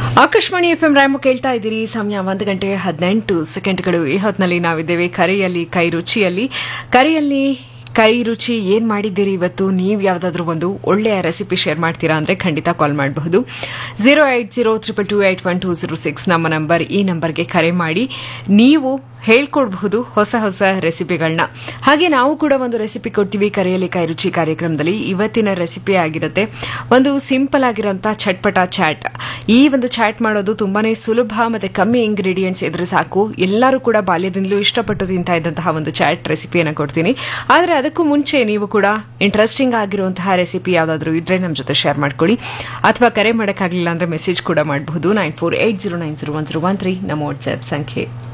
Akashvani F M ರಾಯಮು ಕೇಳ್ತಾ ಇದ್ದೀರಿ ಸಮಯ ಒಂದು ಗಂಟೆ ಹದಿನೆಂಟು ಸೆಕೆಂಡ್ಗಳು ಈ ಹೊತ್ತಿನಲ್ಲಿ ನಾವಿದ್ದೇವೆ ಕರೆಯಲ್ಲಿ ಕೈ ರುಚಿಯಲ್ಲಿ ಕರೆಯಲ್ಲಿ ಕೈ ರುಚಿ ಏನ್ ಮಾಡಿದ್ದೀರಿ ಇವತ್ತು ನೀವು ಯಾವ್ದಾದ್ರು ಒಂದು ಒಳ್ಳೆಯ ರೆಸಿಪಿ ಶೇರ್ ಮಾಡ್ತೀರಾ ಅಂದ್ರೆ ಖಂಡಿತ ಕಾಲ್ ಮಾಡಬಹುದು zero eight zero triple two eight one two zero six ನಮ್ಮ ನಂಬರ್ ಈ ನಂಬರ್ಗೆ ಕರೆ ಮಾಡಿ ನೀವು ಹೇಳ್ಕೊಡ್ಬಹುದು ಹೊಸ ಹೊಸ ರೆಸಿಪಿಗಳನ್ನ ಹಾಗೆ ನಾವು ಕೂಡ ಒಂದು ರೆಸಿಪಿ ಕೊಡ್ತೀವಿ ಕರೆಯಲ್ಲಿ ಕೈ ರುಚಿ ಕಾರ್ಯಕ್ರಮದಲ್ಲಿ ಇವತ್ತಿನ ರೆಸಿಪಿ ಆಗಿರುತ್ತೆ ಒಂದು ಸಿಂಪಲ್ ಆಗಿರೋಂಥ ಚಟ್ಪಟ ಚಾಟ್ ಈ ಒಂದು ಚಾಟ್ ಮಾಡೋದು ತುಂಬಾನೇ ಸುಲಭ ಮತ್ತೆ ಕಮ್ಮಿ ಇಂಗ್ರೀಡಿಯೆಂಟ್ಸ್ ಇದ್ರೆ ಸಾಕು ಎಲ್ಲರೂ ಕೂಡ ಬಾಲ್ಯದಿಂದಲೂ ಇಷ್ಟಪಟ್ಟು ತಿಂತಾ ಇದ್ದಂತಹ ಒಂದು ಚಾಟ್ ರೆಸಿಪಿಯನ್ನು ಕೊಡ್ತೀನಿ ಆದರೆ ಅದಕ್ಕೂ ಮುಂಚೆ ನೀವು ಕೂಡ ಇಂಟ್ರೆಸ್ಟಿಂಗ್ ಆಗಿರುವಂತಹ ರೆಸಿಪಿ ಯಾವುದಾದ್ರೂ ಇದ್ರೆ ನಮ್ಮ ಜೊತೆ ಶೇರ್ ಮಾಡ್ಕೊಳ್ಳಿ ಅಥವಾ ಕರೆ ಮಾಡೋಕ್ಕಾಗಲಿಲ್ಲ ಅಂದ್ರೆ ಮೆಸೇಜ್ ಕೂಡ ಮಾಡಬಹುದು nine four eight zero nine zero one zero one three ನಮ್ಮ ವಾಟ್ಸ್ಆಪ್ ಸಂಖ್ಯೆ